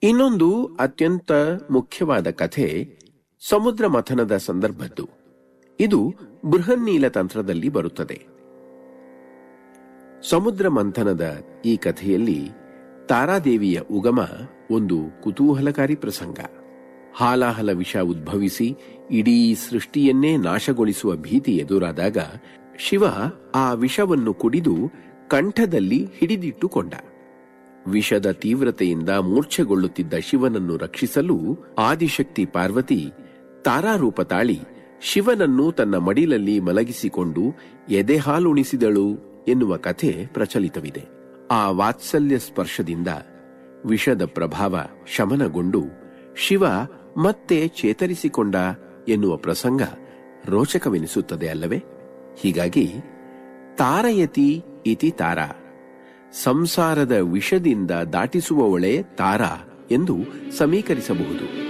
ಇನ್ನೊಂದು ಅತ್ಯಂತ ಮುಖ್ಯವಾದ ಕಥೆ ಸಮುದ್ರ ಮಥನದ ಸಂದರ್ಭದ್ದು ಇದು ಬೃಹನ್ನೀಲ ತಂತ್ರದಲ್ಲಿ ಬರುತ್ತದೆ ಸಮುದ್ರ ಮಂಥನದ ಈ ಕಥೆಯಲ್ಲಿ ತಾರಾದೇವಿಯ ಉಗಮ ಒಂದು ಕುತೂಹಲಕಾರಿ ಪ್ರಸಂಗ ಹಾಲಾಹಲ ವಿಷ ಉದ್ಭವಿಸಿ ಇಡೀ ಸೃಷ್ಟಿಯನ್ನೇ ನಾಶಗೊಳಿಸುವ ಭೀತಿ ಎದುರಾದಾಗ ಶಿವ ಆ ವಿಷವನ್ನು ಕುಡಿದು ಕಂಠದಲ್ಲಿ ಹಿಡಿದಿಟ್ಟುಕೊಂಡ ವಿಷದ ತೀವ್ರತೆಯಿಂದ ಮೂರ್ಛೆಗೊಳ್ಳುತ್ತಿದ್ದ ಶಿವನನ್ನು ರಕ್ಷಿಸಲು ಆದಿಶಕ್ತಿ ಪಾರ್ವತಿ ತಾರಾರೂಪ ತಾಳಿ ಶಿವನನ್ನು ತನ್ನ ಮಡಿಲಲ್ಲಿ ಮಲಗಿಸಿಕೊಂಡು ಎದೆಹಾಲುಣಿಸಿದಳು ಎನ್ನುವ ಕಥೆ ಪ್ರಚಲಿತವಿದೆ ಆ ವಾತ್ಸಲ್ಯ ಸ್ಪರ್ಶದಿಂದ ವಿಷದ ಪ್ರಭಾವ ಶಮನಗೊಂಡು ಶಿವ ಮತ್ತೆ ಚೇತರಿಸಿಕೊಂಡ ಎನ್ನುವ ಪ್ರಸಂಗ ರೋಚಕವೆನಿಸುತ್ತದೆ ಅಲ್ಲವೇ ಹೀಗಾಗಿ ತಾರಯತಿ ಇತಿ ತಾರಾ ಸಂಸಾರದ ವಿಷದಿಂದ ದಾಟಿಸುವವಳೆ ತಾರಾ ಎಂದು ಸಮೀಕರಿಸಬಹುದು